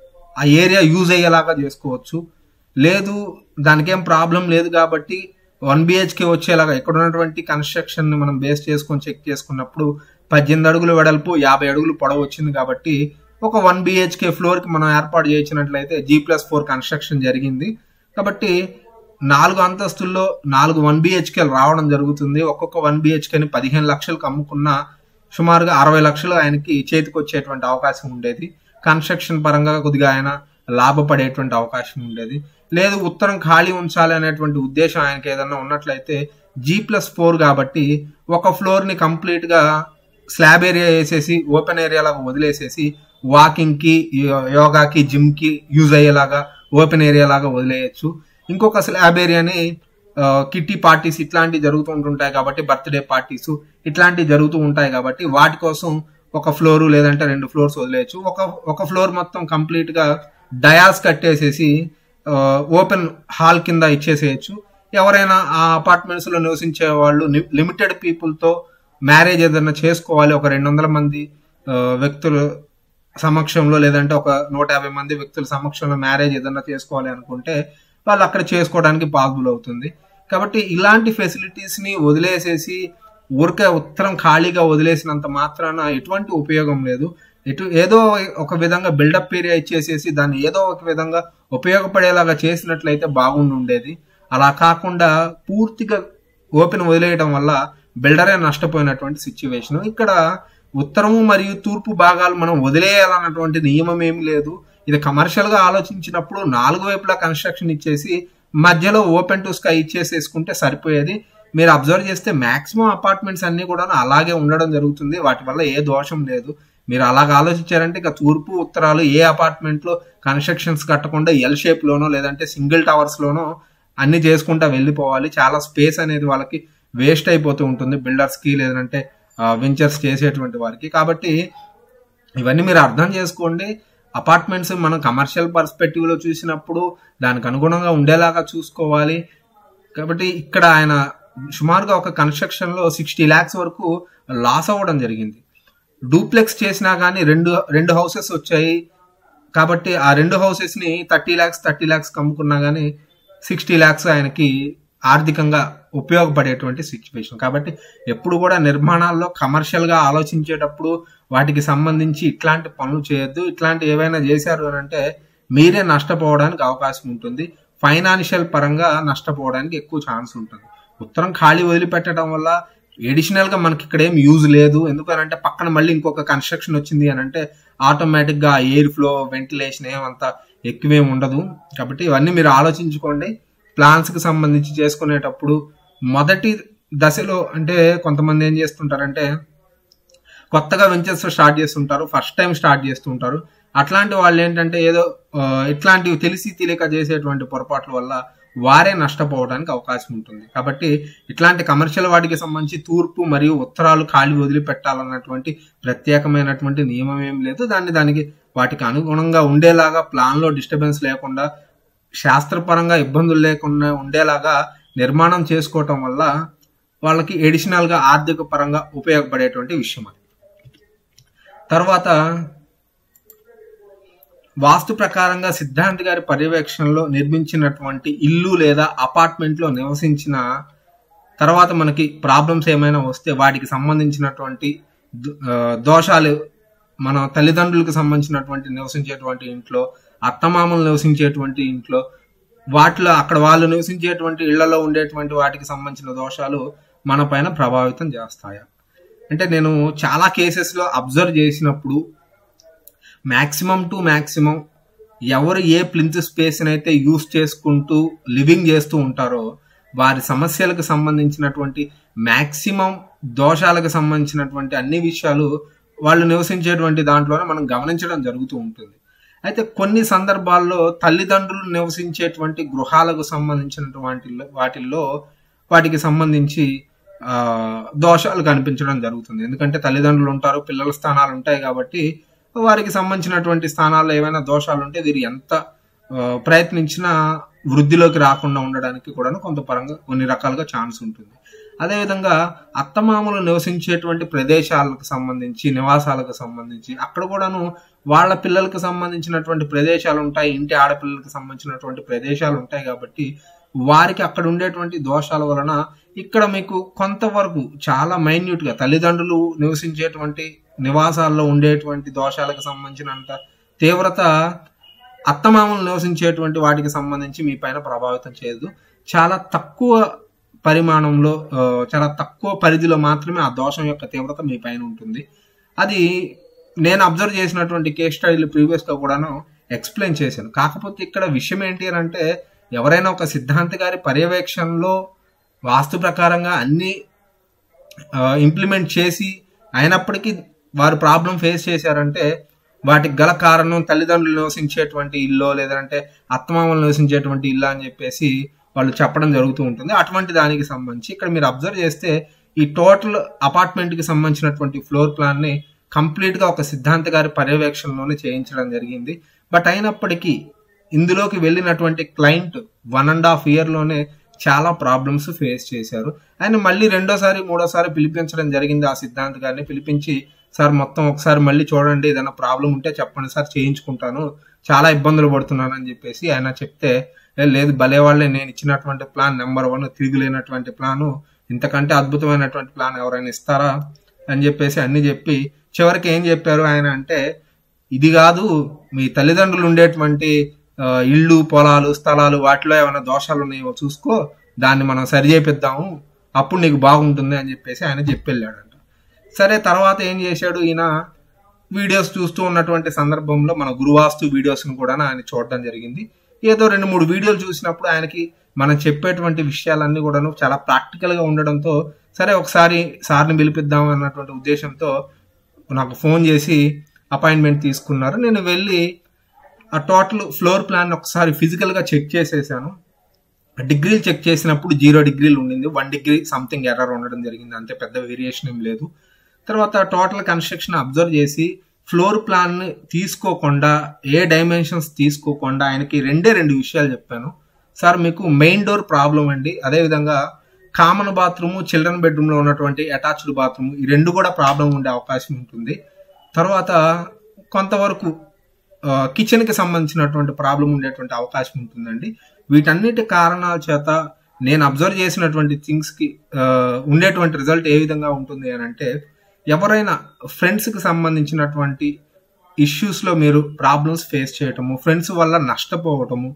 ఆ ఏరియా యూజ్ అయ్యేలాగా చేసుకోవచ్చు లేదు దానికేం ప్రాబ్లం లేదు కాబట్టి వన్ బిహెచ్కే వచ్చేలాగా ఇక్కడ ఉన్నటువంటి కన్స్ట్రక్షన్ ని మనం బేస్ చేసుకొని చెక్ చేసుకున్నప్పుడు పద్దెనిమిది అడుగులు వెడల్పు యాభై అడుగులు పొడవు వచ్చింది కాబట్టి ఒక వన్ బిహెచ్కే ఫ్లోర్ కి మనం ఏర్పాటు చేయించినట్లయితే జీ ప్లస్ ఫోర్ కన్స్ట్రక్షన్ జరిగింది కాబట్టి నాలుగు అంతస్తుల్లో నాలుగు వన్ బిహెచ్కేలు రావడం జరుగుతుంది ఒక్కొక్క వన్ బిహెచ్కేని పదిహేను లక్షలకు అమ్ముకున్న సుమారుగా అరవై లక్షలు ఆయనకి చేతికి వచ్చేటువంటి అవకాశం ఉండేది కన్స్ట్రక్షన్ పరంగా కొద్దిగా ఆయన లాభపడేటువంటి అవకాశం ఉండేది లేదు ఉత్తరం ఖాళీ ఉంచాలి అనేటువంటి ఉద్దేశం ఆయనకి ఏదన్నా ఉన్నట్లయితే జీ ప్లస్ ఫోర్ కాబట్టి ఒక ఫ్లోర్ ని కంప్లీట్ గా స్లాబ్ ఏరియా వేసేసి ఓపెన్ ఏరియా లాగా వదిలేసేసి వాకింగ్ కి యోగాకి జిమ్ కి యూజ్ అయ్యేలాగా ఓపెన్ ఏరియా లాగా వదిలేయచ్చు ఇంకొక స్లాబ్ ఏరియాని కిట్టి పార్టీస్ ఇట్లాంటివి జరుగుతూ ఉంటుంటాయి కాబట్టి బర్త్డే పార్టీస్ ఇట్లాంటివి జరుగుతూ ఉంటాయి కాబట్టి వాటి కోసం ఒక ఫ్లోర్ లేదంటే రెండు ఫ్లోర్స్ వదిలేయచ్చు ఒక ఒక ఫ్లోర్ మొత్తం కంప్లీట్ గా డయాస్ కట్టేసేసి ఓపెన్ హాల్ కింద ఇచ్చేసేయచ్చు ఎవరైనా ఆ అపార్ట్మెంట్స్ లో నివసించే వాళ్ళు లిమిటెడ్ పీపుల్ తో మ్యారేజ్ ఏదైనా చేసుకోవాలి ఒక రెండు వందల మంది వ్యక్తులు సమక్షంలో లేదంటే ఒక నూట యాభై మంది వ్యక్తుల సమక్షంలో మ్యారేజ్ ఏదైనా చేసుకోవాలి అనుకుంటే వాళ్ళు అక్కడ చేసుకోవడానికి పాసిబుల్ అవుతుంది కాబట్టి ఇలాంటి ఫెసిలిటీస్ ని వదిలేసేసి ఊరికే ఉత్తరం ఖాళీగా వదిలేసినంత మాత్రాన ఎటువంటి ఉపయోగం లేదు ఎటు ఏదో ఒక విధంగా బిల్డప్ ఏరియా ఇచ్చేసేసి దాన్ని ఏదో ఒక విధంగా ఉపయోగపడేలాగా చేసినట్లయితే బాగుండి ఉండేది అలా కాకుండా పూర్తిగా ఓపెన్ వదిలేయడం వల్ల బిల్డరే నష్టపోయినటువంటి సిచ్యువేషన్ ఇక్కడ ఉత్తరము మరియు తూర్పు భాగాలు మనం వదిలేయాలన్నటువంటి నియమం ఏమి లేదు ఇది కమర్షియల్ గా ఆలోచించినప్పుడు నాలుగు వైపులా కన్స్ట్రక్షన్ ఇచ్చేసి మధ్యలో ఓపెన్ టు స్కై ఇచ్చేసేసుకుంటే సరిపోయేది మీరు అబ్జర్వ్ చేస్తే మాక్సిమం అపార్ట్మెంట్స్ అన్ని కూడా అలాగే ఉండడం జరుగుతుంది వాటి వల్ల ఏ దోషం లేదు మీరు అలాగ ఆలోచించారంటే ఇక తూర్పు ఉత్తరాలు ఏ అపార్ట్మెంట్ లో కన్స్ట్రక్షన్స్ కట్టకుండా ఎల్ షేప్ లోనో లేదంటే సింగిల్ టవర్స్ లోనో అన్ని చేసుకుంటా వెళ్ళిపోవాలి చాలా స్పేస్ అనేది వాళ్ళకి వేస్ట్ అయిపోతూ ఉంటుంది బిల్డర్స్ కి లేదంటే వెంచర్స్ చేసేటువంటి వారికి కాబట్టి ఇవన్నీ మీరు అర్థం చేసుకోండి అపార్ట్మెంట్స్ మనం కమర్షియల్ పర్స్పెక్టివ్ లో చూసినప్పుడు దానికి అనుగుణంగా ఉండేలాగా చూసుకోవాలి కాబట్టి ఇక్కడ ఆయన సుమారుగా ఒక కన్స్ట్రక్షన్ లో సిక్స్టీ ల్యాక్స్ వరకు లాస్ అవ్వడం జరిగింది డూప్లెక్స్ చేసినా కానీ రెండు రెండు హౌసెస్ వచ్చాయి కాబట్టి ఆ రెండు హౌసెస్ ని థర్టీ ల్యాక్స్ థర్టీ ల్యాక్స్ కమ్ముకున్నా కానీ సిక్స్టీ ల్యాక్స్ ఆయనకి ఆర్థికంగా ఉపయోగపడేటువంటి సిచ్యువేషన్ కాబట్టి ఎప్పుడు కూడా నిర్మాణాల్లో కమర్షియల్ గా ఆలోచించేటప్పుడు వాటికి సంబంధించి ఇట్లాంటి పనులు చేయొద్దు ఇట్లాంటి ఏవైనా చేశారు అని అంటే మీరే నష్టపోవడానికి అవకాశం ఉంటుంది ఫైనాన్షియల్ పరంగా నష్టపోవడానికి ఎక్కువ ఛాన్స్ ఉంటుంది ఉత్తరం ఖాళీ వదిలిపెట్టడం వల్ల ఎడిషనల్ గా మనకి ఇక్కడ ఏం యూజ్ లేదు ఎందుకనంటే పక్కన మళ్ళీ ఇంకొక కన్స్ట్రక్షన్ వచ్చింది అని అంటే ఆటోమేటిక్ గా ఎయిర్ ఫ్లో వెంటిలేషన్ ఏమంత ఎక్కువేం ఉండదు కాబట్టి ఇవన్నీ మీరు ఆలోచించుకోండి ప్లాన్స్ కి సంబంధించి చేసుకునేటప్పుడు మొదటి దశలో అంటే కొంతమంది ఏం చేస్తుంటారంటే కొత్తగా వెంచర్స్ స్టార్ట్ చేస్తుంటారు ఫస్ట్ టైం స్టార్ట్ చేస్తుంటారు అట్లాంటి వాళ్ళు ఏంటంటే ఏదో ఇట్లాంటివి తెలిసి తెలియక చేసేటువంటి పొరపాట్ల వల్ల వారే నష్టపోవడానికి అవకాశం ఉంటుంది కాబట్టి ఇట్లాంటి కమర్షియల్ వాటికి సంబంధించి తూర్పు మరియు ఉత్తరాలు ఖాళీ వదిలిపెట్టాలన్నటువంటి ప్రత్యేకమైనటువంటి నియమం ఏం లేదు దాన్ని దానికి వాటికి అనుగుణంగా ఉండేలాగా ప్లాన్ లో డిస్టర్బెన్స్ లేకుండా శాస్త్రపరంగా ఇబ్బందులు లేకుండా ఉండేలాగా నిర్మాణం చేసుకోవటం వల్ల వాళ్ళకి ఎడిషనల్ గా ఆర్థిక పరంగా ఉపయోగపడేటువంటి విషయం అది తర్వాత వాస్తు ప్రకారంగా సిద్ధాంత్ గారి పర్యవేక్షణలో నిర్మించినటువంటి ఇల్లు లేదా అపార్ట్మెంట్ లో నివసించిన తర్వాత మనకి ప్రాబ్లమ్స్ ఏమైనా వస్తే వాటికి సంబంధించినటువంటి దోషాలు మన తల్లిదండ్రులకు సంబంధించినటువంటి నివసించేటువంటి ఇంట్లో అత్తమామలు నివసించేటువంటి ఇంట్లో వాటిలో అక్కడ వాళ్ళు నివసించేటువంటి ఇళ్లలో ఉండేటువంటి వాటికి సంబంధించిన దోషాలు మన పైన ప్రభావితం చేస్తాయా అంటే నేను చాలా కేసెస్లో అబ్జర్వ్ చేసినప్పుడు మ్యాక్సిమం టు మ్యాక్సిమం ఎవరు ఏ ప్లింత్ స్పేస్ని అయితే యూస్ చేసుకుంటూ లివింగ్ చేస్తూ ఉంటారో వారి సమస్యలకు సంబంధించినటువంటి మ్యాక్సిమం దోషాలకు సంబంధించినటువంటి అన్ని విషయాలు వాళ్ళు నివసించేటువంటి దాంట్లోనే మనం గమనించడం జరుగుతూ ఉంటుంది అయితే కొన్ని సందర్భాల్లో తల్లిదండ్రులు నివసించేటువంటి గృహాలకు సంబంధించినటువంటి వాటిల్లో వాటికి సంబంధించి ఆ, దోషాలు కనిపించడం జరుగుతుంది ఎందుకంటే తల్లిదండ్రులు ఉంటారు పిల్లల స్థానాలు ఉంటాయి కాబట్టి వారికి సంబంధించినటువంటి స్థానాల్లో ఏమైనా దోషాలు ఉంటే వీరు ఎంత ఆ, ప్రయత్నించినా వృద్ధిలోకి రాకుండా ఉండడానికి కూడా కొంత పరంగా కొన్ని రకాలుగా ఛాన్స్ ఉంటుంది అదేవిధంగా అత్తమామలు నివసించేటువంటి ప్రదేశాలకు సంబంధించి నివాసాలకు సంబంధించి అక్కడ కూడాను వాళ్ళ పిల్లలకు సంబంధించినటువంటి ప్రదేశాలు ఉంటాయి ఇంటి ఆడపిల్లలకు సంబంధించినటువంటి ప్రదేశాలు ఉంటాయి కాబట్టి వారికి అక్కడ ఉండేటువంటి దోషాల వలన ఇక్కడ మీకు కొంతవరకు చాలా మైన్యూట్ గా తల్లిదండ్రులు నివసించేటువంటి నివాసాల్లో ఉండేటువంటి దోషాలకు సంబంధించినంత తీవ్రత అత్తమామలు నివసించేటువంటి వాటికి సంబంధించి మీ పైన ప్రభావితం చేయదు చాలా తక్కువ పరిమాణంలో ఆ, చాలా తక్కువ పరిధిలో మాత్రమే ఆ దోషం యొక్క తీవ్రత మీ పైన ఉంటుంది అది నేను అబ్జర్వ్ చేసినటువంటి కేస్ స్టడీలు ప్రీవియస్ గా కూడాను ఎక్స్ప్లెయిన్ చేశాను కాకపోతే ఇక్కడ విషయం ఏంటి అని అంటే ఎవరైనా ఒక సిద్ధాంతి గారి పర్యవేక్షణలో వాస్తు ప్రకారంగా అన్ని ఇంప్లిమెంట్ చేసి అయినప్పటికీ వారు ప్రాబ్లం ఫేస్ చేశారంటే వాటికి గల కారణం తల్లిదండ్రులు నివసించేటువంటి ఇల్లు లేదంటే అత్తమామలు నివసించేటువంటి ఇల్లు అని చెప్పేసి వాళ్ళు చెప్పడం జరుగుతూ ఉంటుంది అటువంటి దానికి సంబంధించి ఇక్కడ మీరు అబ్జర్వ్ చేస్తే ఈ టోటల్ అపార్ట్మెంట్ కి సంబంధించినటువంటి ఫ్లోర్ ప్లాన్ ని కంప్లీట్ గా ఒక సిద్ధాంత గారి పర్యవేక్షణలోనే చేయించడం జరిగింది బట్ అయినప్పటికీ ఇందులోకి వెళ్ళినటువంటి client one and half year లోనే చాలా ప్రాబ్లమ్స్ ఫేస్ చేశారు ఆయన మళ్ళీ రెండోసారి మూడోసారి పిలిపించడం జరిగింది ఆ సిద్ధాంత్ గారిని పిలిపించి సార్ మొత్తం ఒకసారి మళ్ళీ చూడండి ఏదైనా ప్రాబ్లం ఉంటే చెప్పండి సార్ చేయించుకుంటాను చాలా ఇబ్బందులు పడుతున్నాను అని చెప్పేసి ఆయన చెప్తే "ఏ, లేదు భలే వాళ్ళే నేను ఇచ్చినటువంటి ప్లాన్ నెంబర్ వన్ తిరుగులేనటువంటి ప్లాను ఇంతకంటే అద్భుతమైనటువంటి ప్లాన్ ఎవరైనా ఇస్తారా అని చెప్పేసి అన్ని చెప్పి చివరికి ఏం చెప్పారు ఆయన అంటే ఇది కాదు మీ తల్లిదండ్రులు ఉండేటువంటి ఆ, ఇళ్ళు పొలాలు స్థలాలు వాటిలో ఏమైనా దోషాలు ఉన్నాయో చూసుకో దాన్ని మనం సరి చేపిద్దాము అప్పుడు నీకు బాగుంటుంది అని చెప్పేసి ఆయన చెప్పి వెళ్ళాడంట సరే తర్వాత ఏం చేశాడు ఈయన వీడియోస్ చూస్తూ ఉన్నటువంటి సందర్భంలో మన గురువాస్తు వీడియోస్ని కూడా ఆయన చూడడం జరిగింది ఏదో రెండు మూడు వీడియోలు చూసినప్పుడు ఆయనకి మనం చెప్పేటువంటి విషయాలన్నీ కూడాను చాలా ప్రాక్టికల్ గా ఉండడంతో సరే ఒకసారి సార్ని పిలిపిద్దాం అన్నటువంటి ఉద్దేశంతో నాకు ఫోన్ చేసి అపాయింట్మెంట్ తీసుకున్నారు నేను వెళ్ళి ఆ టోటల్ ఫ్లోర్ ప్లాన్ ఒకసారి ఫిజికల్ గా చెక్ చేసేసాను డిగ్రీలు చెక్ చేసినప్పుడు జీరో డిగ్రీలు ఉండింది వన్ డిగ్రీ సంథింగ్ ఎర్రర్ ఉండడం జరిగింది అంతే పెద్ద వేరియేషన్ ఏం లేదు తర్వాత టోటల్ కన్స్ట్రక్షన్ అబ్జర్వ్ చేసి ఫ్లోర్ ప్లాన్ తీసుకోకుండా ఏ డైమెన్షన్స్ తీసుకోకుండా ఆయనకి రెండే రెండు విషయాలు చెప్పాను సార్ మీకు మెయిన్ డోర్ ప్రాబ్లం అండి అదేవిధంగా కామన్ బాత్రూమ్ చిల్డ్రన్ బెడ్రూమ్ లో ఉన్నటువంటి అటాచ్డ్ బాత్రూమ్ ఈ రెండు కూడా ప్రాబ్లం ఉండే అవకాశం ఉంటుంది తర్వాత కొంతవరకు కిచెన్ కి సంబంధించినటువంటి ప్రాబ్లం ఉండేటువంటి అవకాశం ఉంటుందండి వీటన్నిటి కారణాల చేత నేను అబ్జర్వ్ చేసినటువంటి థింగ్స్ కి ఆ, ఉండేటువంటి రిజల్ట్ ఏ విధంగా ఉంటుంది అని అంటే ఎవరైనా ఫ్రెండ్స్ కి సంబంధించినటువంటి ఇష్యూస్ లో మీరు ప్రాబ్లమ్స్ ఫేస్ చేయటము ఫ్రెండ్స్ వల్ల నష్టపోవటము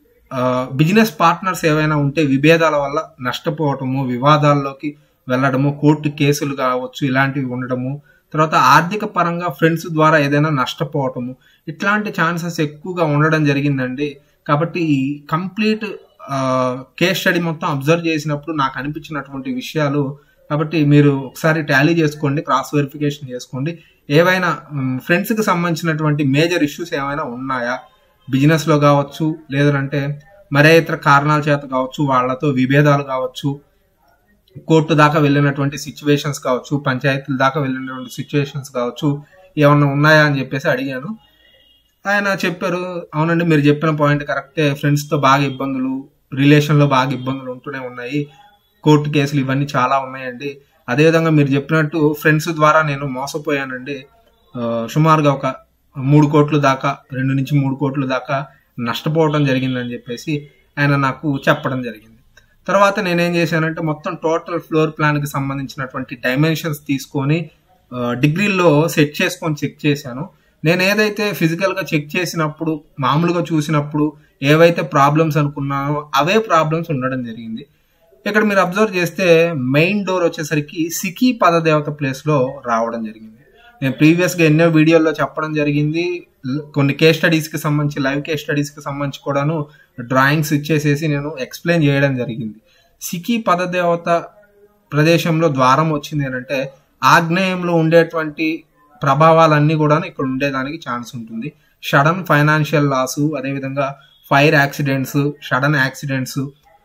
బిజినెస్ పార్ట్నర్స్ ఏవైనా ఉంటే విభేదాల వల్ల నష్టపోవటము వివాదాల్లోకి వెళ్ళడము కోర్టు కేసులు కావచ్చు ఇలాంటివి ఉండడము తర్వాత ఆర్థిక పరంగా ఫ్రెండ్స్ ద్వారా ఏదైనా నష్టపోవటము ఇట్లాంటి ఛాన్సెస్ ఎక్కువగా ఉండడం జరిగిందండి కాబట్టి ఈ కంప్లీట్ కేస్ స్టడీ మొత్తం అబ్జర్వ్ చేసినప్పుడు నాకు అనిపించినటువంటి విషయాలు కాబట్టి మీరు ఒకసారి టాలీ చేసుకోండి క్రాస్ వెరిఫికేషన్ చేసుకోండి ఏవైనా ఫ్రెండ్స్ కి సంబంధించినటువంటి మేజర్ ఇష్యూస్ ఏమైనా ఉన్నాయా బిజినెస్ లో కావచ్చు లేదంటే మరే ఇతర కారణాల చేత కావచ్చు వాళ్ళతో విభేదాలు కావచ్చు కోర్టు దాకా వెళ్ళినటువంటి సిచ్యువేషన్స్ కావచ్చు పంచాయతీల దాకా వెళ్ళినటువంటి సిచ్యువేషన్స్ కావచ్చు ఏమన్నా ఉన్నాయా అని చెప్పేసి అడిగాను ఆయన చెప్పారు అవునండి మీరు చెప్పిన పాయింట్ కరెక్టే ఫ్రెండ్స్ తో బాగా ఇబ్బందులు రిలేషన్ లో బాగా ఇబ్బందులు ఉంటూనే ఉన్నాయి కోర్టు కేసులు ఇవన్నీ చాలా ఉన్నాయండి అదేవిధంగా మీరు చెప్పినట్టు ఫ్రెండ్స్ ద్వారా నేను మోసపోయానండి ఆ, సుమారుగా ఒక మూడు కోట్ల దాకా రెండు నుంచి మూడు కోట్ల దాకా నష్టపోవడం జరిగిందని చెప్పేసి ఆయన నాకు చెప్పడం జరిగింది తర్వాత నేనేం చేశానంటే మొత్తం టోటల్ ఫ్లోర్ ప్లాన్ కి సంబంధించినటువంటి డైమెన్షన్స్ తీసుకొని ఆ, డిగ్రీల్లో సెట్ చేసుకొని చెక్ చేశాను నేను ఏదైతే ఫిజికల్ గా చెక్ చేసినప్పుడు మామూలుగా చూసినప్పుడు ఏవైతే ప్రాబ్లమ్స్ అనుకున్నానో అవే ప్రాబ్లమ్స్ ఉండడం జరిగింది ఇక్కడ మీరు అబ్జర్వ్ చేస్తే మెయిన్ డోర్ వచ్చేసరికి సికి పదదేవత ప్లేస్ లో రావడం జరిగింది నేను ప్రీవియస్ గా ఎన్నో వీడియోల్లో చెప్పడం జరిగింది ల- కొన్ని కేస్ స్టడీస్ కి సంబంధించి లైవ్ కేస్ స్టడీస్ కి సంబంధించి కూడాను డ్రాయింగ్స్ ఇచ్చేసేసి నేను ఎక్స్ప్లెయిన్ చేయడం జరిగింది సికి పదదేవత ప్రదేశంలో ద్వారం వచ్చింది అని అంటే ఆగ్నేయంలో ఉండేటువంటి ప్రభావాలన్నీ కూడా ఇక్కడ ఉండేదానికి ఛాన్స్ ఉంటుంది సడన్ ఫైనాన్షియల్ లాస్ అదేవిధంగా fire accidents sudden accidents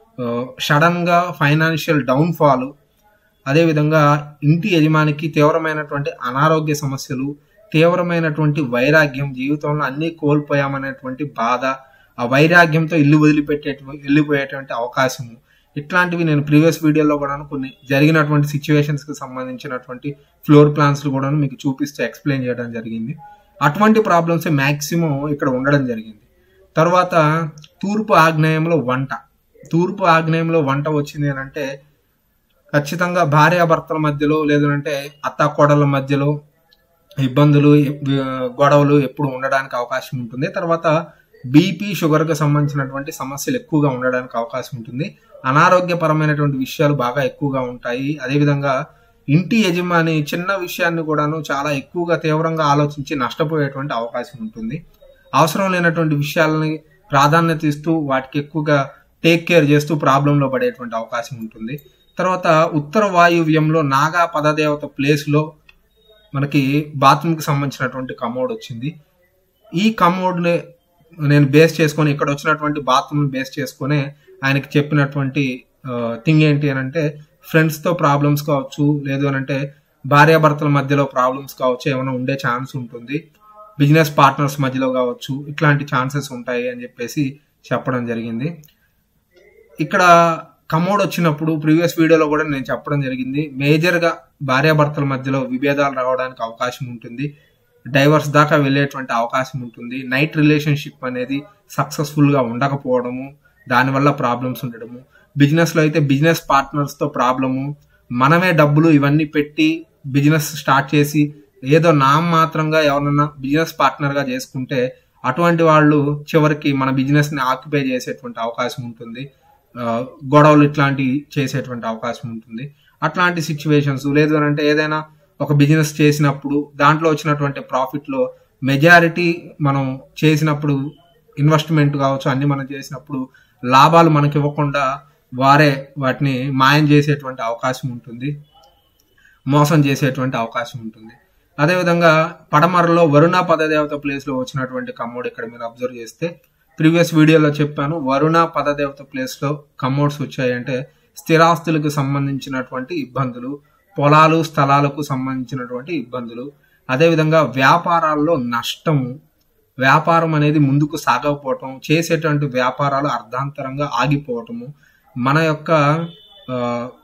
sudden గా ఫైనాన్షియల్ డౌన్ ఫాల్ అదేవిధంగా ఇంటి యజమానికి తీవ్రమైనటువంటి అనారోగ్య సమస్యలు తీవ్రమైనటువంటి వైరాగ్యం జీవితంలో అన్ని కోల్పోయామనేటువంటి బాధ ఆ వైరాగ్యంతో ఇల్లు వదిలిపెట్టే వెళ్ళిపోయేటువంటి అవకాశము ఇట్లాంటివి నేను ప్రీవియస్ వీడియోలో కూడా కొన్ని జరిగినటువంటి సిచ్యువేషన్స్ కి సంబంధించినటువంటి ఫ్లోర్ ప్లాన్స్ కూడా మీకు చూపిస్తూ ఎక్స్ప్లెయిన్ చేయడం జరిగింది అటువంటి ప్రాబ్లమ్స్ మాక్సిమం ఇక్కడ ఉండడం జరిగింది తర్వాత తూర్పు ఆగ్నేయంలో వంట తూర్పు ఆగ్నేయంలో వంట వచ్చింది అని అంటే ఖచ్చితంగా భార్యాభర్తల మధ్యలో లేదంటే అత్త కోడళ్ళ మధ్యలో ఇబ్బందులు ఎ- గొడవలు ఎప్పుడు ఉండడానికి అవకాశం ఉంటుంది తర్వాత బీపీ షుగర్ కు సంబంధించినటువంటి సమస్యలు ఎక్కువగా ఉండడానికి అవకాశం ఉంటుంది అనారోగ్యపరమైనటువంటి విషయాలు బాగా ఎక్కువగా ఉంటాయి అదేవిధంగా ఇంటి యజమాని చిన్న విషయాన్ని కూడాను చాలా ఎక్కువగా తీవ్రంగా ఆలోచించి నష్టపోయేటువంటి అవకాశం ఉంటుంది అవసరం లేనటువంటి విషయాలని ప్రాధాన్యత ఇస్తూ వాటికి ఎక్కువగా టేక్ కేర్ చేస్తూ ప్రాబ్లంలో పడేటువంటి అవకాశం ఉంటుంది తర్వాత ఉత్తర వాయువ్యంలో నాగా పదదేవత ప్లేస్ లో మనకి బాత్రూమ్ కి సంబంధించినటువంటి కమోడ్ వచ్చింది ఈ కమోడ్ నేను బేస్ చేసుకొని ఇక్కడ వచ్చినటువంటి బాత్రూమ్ బేస్ చేసుకొని ఆయనకి చెప్పినటువంటి థింగ్ ఏంటి అని అంటే ఫ్రెండ్స్ తో ప్రాబ్లమ్స్ కావచ్చు లేదు అని అంటే భార్యాభర్తల మధ్యలో ప్రాబ్లమ్స్ కావచ్చు ఏమైనా ఉండే ఛాన్స్ ఉంటుంది బిజినెస్ పార్ట్నర్స్ మధ్యలో కావచ్చు ఇట్లాంటి ఛాన్సెస్ ఉంటాయి అని చెప్పేసి చెప్పడం జరిగింది ఇక్కడ కమోడ్ వచ్చినప్పుడు ప్రీవియస్ వీడియోలో కూడా నేను చెప్పడం జరిగింది మేజర్ గా భార్యాభర్తల మధ్యలో విభేదాలు రావడానికి అవకాశం ఉంటుంది డైవర్స్ దాకా వెళ్ళేటువంటి అవకాశం ఉంటుంది నైట్ రిలేషన్షిప్ అనేది సక్సెస్ఫుల్ గా ఉండకపోవడము దానివల్ల ప్రాబ్లమ్స్ ఉండడము బిజినెస్ లో అయితే బిజినెస్ పార్ట్నర్స్ తో ప్రాబ్లము మనమే డబ్బులు ఇవన్నీ పెట్టి బిజినెస్ స్టార్ట్ చేసి ఏదో నామ మాత్రంగా ఎవరన్నా బిజినెస్ పార్ట్నర్ గా చేసుకుంటే అటువంటి వాళ్ళు చివరికి మన బిజినెస్ ని ఆక్యుపై చేసేటువంటి అవకాశం ఉంటుంది ఆ, గొడవలు ఇట్లాంటివి చేసేటువంటి అవకాశం ఉంటుంది అట్లాంటి సిచ్యువేషన్స్ లేదు అని అంటే ఏదైనా ఒక బిజినెస్ చేసినప్పుడు దాంట్లో వచ్చినటువంటి ప్రాఫిట్ లో మెజారిటీ మనం చేసినప్పుడు ఇన్వెస్ట్మెంట్ కావచ్చు అన్ని మనం చేసినప్పుడు లాభాలు మనకి ఇవ్వకుండా వారే వాటిని మాయం చేసేటువంటి అవకాశం ఉంటుంది మోసం చేసేటువంటి అవకాశం ఉంటుంది అదేవిధంగా పడమరలో వరుణ పదదేవత ప్లేస్ లో వచ్చినటువంటి కమ్మోడ్ ఇక్కడ మీరు అబ్జర్వ్ చేస్తే ప్రీవియస్ వీడియోలో చెప్పాను వరుణ పదదేవత ప్లేస్ లో కమ్మోడ్స్ వచ్చాయంటే స్థిరాస్తులకు సంబంధించినటువంటి ఇబ్బందులు పొలాలు స్థలాలకు సంబంధించినటువంటి ఇబ్బందులు అదేవిధంగా వ్యాపారాల్లో నష్టము వ్యాపారం అనేది ముందుకు సాగకపోవటం చేసేటువంటి వ్యాపారాలు అర్ధాంతరంగా ఆగిపోవటము మన యొక్క ఆ,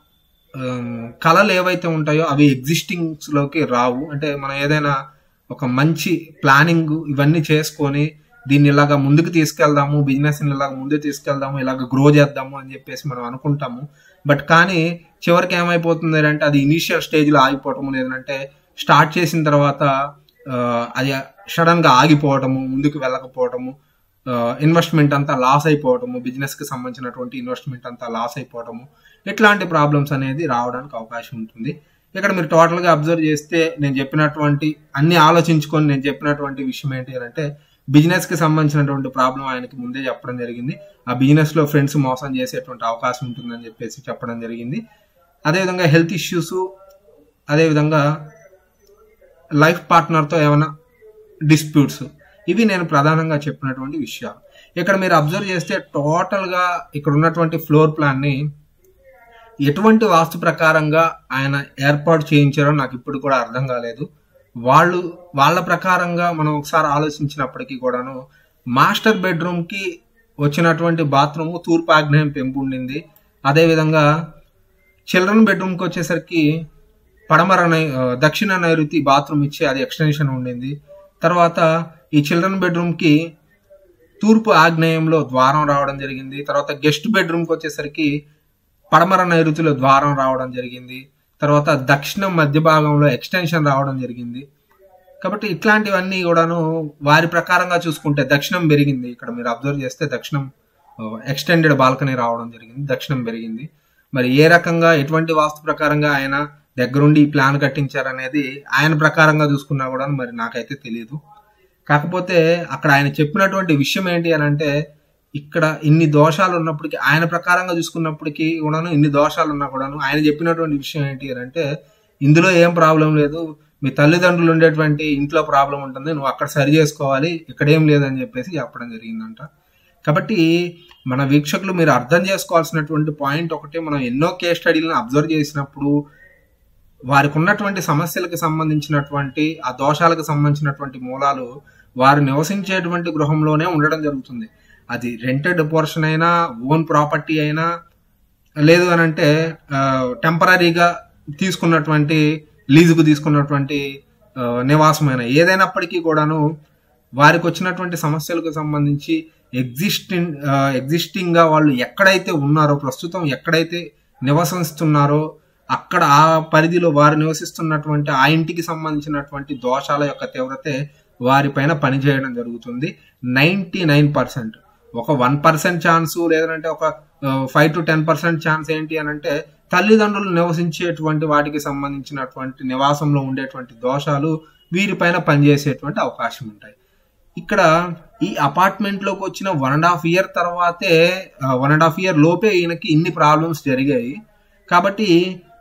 ఆమ్, కళలు ఏవైతే ఉంటాయో అవి ఎగ్జిస్టింగ్స్ లోకి రావు అంటే మనం ఏదైనా ఒక మంచి ప్లానింగ్ ఇవన్నీ చేసుకొని దీన్ని ఇలాగా ముందుకు తీసుకెళ్దాము బిజినెస్ ఇలాగ ముందుకు తీసుకెళ్దాము ఇలాగ గ్రో చేద్దాము అని చెప్పేసి మనం అనుకుంటాము బట్ కానీ చివరికి ఏమైపోతుంది అంటే అది ఇనీషియల్ స్టేజ్ లో ఆగిపోవటము లేదంటే స్టార్ట్ చేసిన తర్వాత ఆ, అది సడన్ గా ఆగిపోవటము ముందుకు వెళ్ళకపోవటము ఇన్వెస్ట్మెంట్ అంతా లాస్ అయిపోవటము బిజినెస్ కి సంబంధించినటువంటి ఇన్వెస్ట్మెంట్ అంతా లాస్ అయిపోవటము ఇట్లాంటి ప్రాబ్లమ్స్ అనేది రావడానికి అవకాశం ఉంటుంది ఇక్కడ మీరు టోటల్ గా అబ్జర్వ్ చేస్తే నేను చెప్పినటువంటి అన్ని ఆలోచించుకొని నేను చెప్పినటువంటి విషయం ఏంటి అంటే బిజినెస్ కి సంబంధించినటువంటి ప్రాబ్లం ఆయనకి ముందే చెప్పడం జరిగింది ఆ బిజినెస్ లో ఫ్రెండ్స్ మోసం చేసేటువంటి అవకాశం ఉంటుందని చెప్పేసి చెప్పడం జరిగింది అదేవిధంగా హెల్త్ ఇష్యూస్ అదేవిధంగా లైఫ్ పార్ట్నర్తో ఏమైనా డిస్ప్యూట్స్ ఇవి నేను ప్రధానంగా చెప్పినటువంటి విషయాలు ఇక్కడ మీరు అబ్జర్వ్ చేస్తే టోటల్ గా ఇక్కడ ఉన్నటువంటి ఫ్లోర్ ప్లాన్ ని ఎటువంటి వాస్తు ప్రకారంగా ఆయన ఏర్పాటు చేయించారో నాకు ఇప్పుడు కూడా అర్థం కాలేదు వాళ్ళు వాళ్ళ ప్రకారంగా మనం ఒకసారి ఆలోచించినప్పటికీ కూడాను మాస్టర్ బెడ్రూమ్ కి వచ్చినటువంటి బాత్రూమ్ తూర్పు ఆగ్నేయం పెంపు ఉండింది అదేవిధంగా చిల్డ్రన్ బెడ్రూమ్ కి వచ్చేసరికి పడమర నై- ఆ, దక్షిణ నైరుతి బాత్రూమ్ ఇచ్చి అది ఎక్స్టెన్షన్ ఉండింది తర్వాత ఈ చిల్డ్రన్ బెడ్రూమ్ కి తూర్పు ఆగ్నేయంలో ద్వారం రావడం జరిగింది తర్వాత గెస్ట్ బెడ్రూమ్ కి వచ్చేసరికి పడమర నైరుతిలో ద్వారం రావడం జరిగింది తర్వాత దక్షిణం మధ్య భాగంలో ఎక్స్టెన్షన్ రావడం జరిగింది కాబట్టి ఇట్లాంటివన్నీ కూడాను వారి ప్రకారంగా చూసుకుంటే దక్షిణం పెరిగింది ఇక్కడ మీరు అబ్జర్వ్ చేస్తే దక్షిణం ఎక్స్టెండెడ్ బాల్కనీ రావడం జరిగింది దక్షిణం పెరిగింది మరి ఏ రకంగా ఎటువంటి వాస్తు ప్రకారంగా ఆయన దగ్గరుండి ఈ ప్లాన్ కట్టించారనేది ఆయన ప్రకారంగా చూసుకున్నా కూడా మరి నాకైతే తెలియదు కాకపోతే అక్కడ ఆయన చెప్పినటువంటి విషయం ఏంటి అని అంటే ఇక్కడ ఇన్ని దోషాలు ఉన్నప్పటికీ ఆయన ప్రకారంగా చూసుకున్నప్పటికీ కూడాను ఇన్ని దోషాలు ఉన్నా కూడాను ఆయన చెప్పినటువంటి విషయం ఏంటి అని అంటే ఇందులో ఏం ప్రాబ్లం లేదు మీ తల్లిదండ్రులు ఉండేటువంటి ఇంట్లో ప్రాబ్లం ఉంటుంది నువ్వు అక్కడ సరి చేసుకోవాలి ఇక్కడ ఏం లేదని చెప్పేసి చెప్పడం జరిగిందంట కాబట్టి మన వీక్షకులు మీరు అర్థం చేసుకోవాల్సినటువంటి పాయింట్ ఒకటి మనం ఎన్నో కేస్ స్టడీలను అబ్జర్వ్ చేసినప్పుడు వారికి ఉన్నటువంటి సమస్యలకు సంబంధించినటువంటి ఆ దోషాలకు సంబంధించినటువంటి మూలాలు వారు నివసించేటువంటి గృహంలోనే ఉండడం జరుగుతుంది అది రెంటెడ్ పోర్షన్ అయినా ఓన్ ప్రాపర్టీ అయినా లేదు అని అంటే టెంపరీగా తీసుకున్నటువంటి లీజుకు తీసుకున్నటువంటి నివాసమైన ఏదైనప్పటికీ కూడాను వారికి వచ్చినటువంటి సమస్యలకు సంబంధించి ఎగ్జిస్టింగ్ ఎగ్జిస్టింగ్ గా వాళ్ళు ఎక్కడైతే ఉన్నారో ప్రస్తుతం ఎక్కడైతే నివసిస్తున్నారో అక్కడ ఆ పరిధిలో వారు నివసిస్తున్నటువంటి ఆ ఇంటికి సంబంధించినటువంటి దోషాల యొక్క తీవ్రతే వారిపైన పనిచేయడం జరుగుతుంది నైంటీ నైన్ పర్సెంట్ ఒక వన్ పర్సెంట్ ఛాన్స్ లేదంటే ఒక five to ten percent chance ఏంటి అని అంటే తల్లిదండ్రులు నివసించేటువంటి వాటికి సంబంధించినటువంటి నివాసంలో ఉండేటువంటి దోషాలు వీరిపైన పనిచేసేటువంటి అవకాశం ఉంటాయి ఇక్కడ ఈ అపార్ట్మెంట్ లోకి వచ్చిన వన్ అండ్ హాఫ్ ఇయర్ తర్వాతే వన్ అండ్ హాఫ్ ఇయర్ లోపే ఈయనకి ఇన్ని ప్రాబ్లమ్స్ జరిగాయి కాబట్టి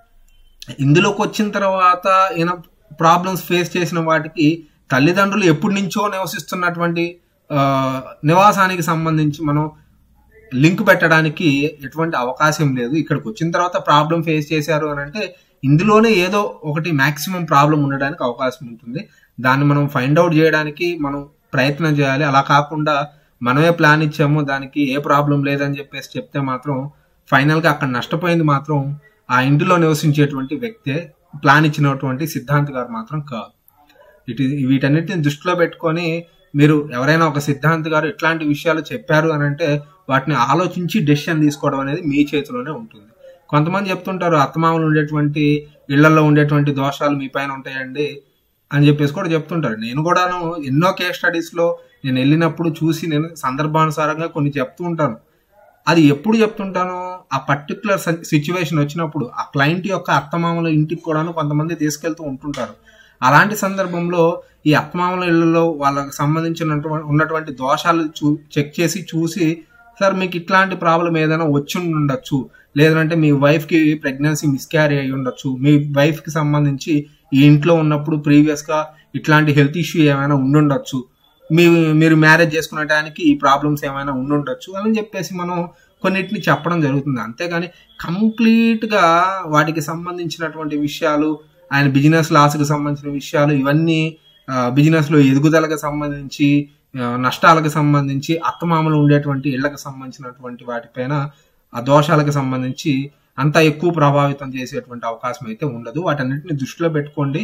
ఇందులోకి వచ్చిన తర్వాత ఈయన ప్రాబ్లమ్స్ ఫేస్ చేసిన వాటికి తల్లిదండ్రులు ఎప్పటి నుంచో నివసిస్తున్నటువంటి నివాసానికి సంబంధించి మనం లింక్ పెట్టడానికి ఎటువంటి అవకాశం లేదు ఇక్కడికి వచ్చిన తర్వాత ప్రాబ్లం ఫేస్ చేశారు అని అంటే ఇందులోనే ఏదో ఒకటి మాక్సిమం ప్రాబ్లం ఉండడానికి అవకాశం ఉంటుంది దాన్ని మనం ఫైండ్ అవుట్ చేయడానికి మనం ప్రయత్నం చేయాలి అలా కాకుండా మనమే ప్లాన్ ఇచ్చాము దానికి ఏ ప్రాబ్లం లేదని చెప్పేసి చెప్తే మాత్రం ఫైనల్గా అక్కడ నష్టపోయింది మాత్రం ఆ ఇంటిలో నివసించేటువంటి వ్యక్తే ప్లాన్ ఇచ్చినటువంటి సిద్ధాంత్ గారు మాత్రం కాదు ఇటు వీటన్నిటిని దృష్టిలో పెట్టుకొని మీరు ఎవరైనా ఒక సిద్ధాంత్ గారు ఇట్లాంటి విషయాలు చెప్పారు అని అంటే వాటిని ఆలోచించి డెసిషన్ తీసుకోవడం అనేది మీ చేతిలోనే ఉంటుంది కొంతమంది చెప్తుంటారు అత్తమామలు ఉండేటువంటి ఇళ్లలో ఉండేటువంటి దోషాలు మీ పైన ఉంటాయండి అని చెప్పేసి కూడా చెప్తుంటారు నేను కూడాను ఎన్నో కేస్ స్టడీస్ లో నేను వెళ్ళినప్పుడు చూసి నేను సందర్భానుసారంగా కొన్ని చెప్తూ ఉంటాను అది ఎప్పుడు చెప్తుంటాను ఆ పర్టికులర్ సిచ్యువేషన్ వచ్చినప్పుడు ఆ క్లయింట్ యొక్క అత్తమామల ఇంటికి కూడాను కొంతమంది తీసుకెళ్తూ ఉంటుంటారు అలాంటి సందర్భంలో ఈ అత్తమామల ఇళ్లలో వాళ్ళకి సంబంధించిన ఉన్నటువంటి దోషాలు చూ చెక్ చేసి చూసి సార్ మీకు ఇట్లాంటి ప్రాబ్లం ఏదైనా వచ్చి ఉండొచ్చు లేదంటే మీ వైఫ్ కి ప్రెగ్నెన్సీ మిస్క్యారీ అయి ఉండొచ్చు మీ వైఫ్ కి సంబంధించి ఈ ఇంట్లో ఉన్నప్పుడు ప్రీవియస్ గా ఇట్లాంటి హెల్త్ ఇష్యూ ఏమైనా ఉండుండొచ్చు మీ మీరు మ్యారేజ్ చేసుకునే టైంకి ఈ ప్రాబ్లమ్స్ ఏమైనా ఉండుండొచ్చు అని చెప్పేసి మనం కొన్నిటిని చెప్పడం జరుగుతుంది అంతేగాని కంప్లీట్ గా వాటికి సంబంధించినటువంటి విషయాలు ఆయన బిజినెస్ లాస్కి సంబంధించిన విషయాలు ఇవన్నీ బిజినెస్ లో ఎదుగుదలకు సంబంధించి నష్టాలకు సంబంధించి అత్తమామలు ఉండేటువంటి ఇళ్లకు సంబంధించినటువంటి వాటిపైన ఆ దోషాలకు సంబంధించి అంత ఎక్కువ ప్రభావితం చేసేటువంటి అవకాశం అయితే ఉండదు వాటన్నిటిని దృష్టిలో పెట్టుకోండి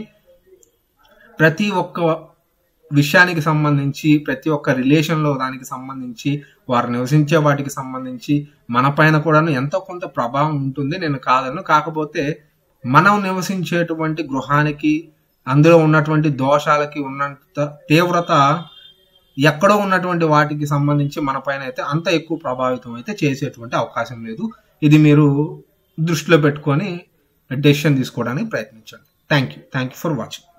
ప్రతి ఒక్క విషయానికి సంబంధించి ప్రతి ఒక్క రిలేషన్లో దానికి సంబంధించి వారు నివసించే వాటికి సంబంధించి మన పైన కూడా ఎంతో కొంత ప్రభావం ఉంటుంది నేను కాదను కాకపోతే మనం నివసించేటువంటి గృహానికి అందులో ఉన్నటువంటి దోషాలకి ఉన్నంత తీవ్రత ఎక్కడో ఉన్నటువంటి వాటికి సంబంధించి మన పైన అయితే అంత ఎక్కువ ప్రభావితం అయితే చేసేటువంటి అవకాశం లేదు ఇది మీరు దృష్టిలో పెట్టుకొని డెసిషన్ తీసుకోవడానికి ప్రయత్నించండి thank you thank you for watching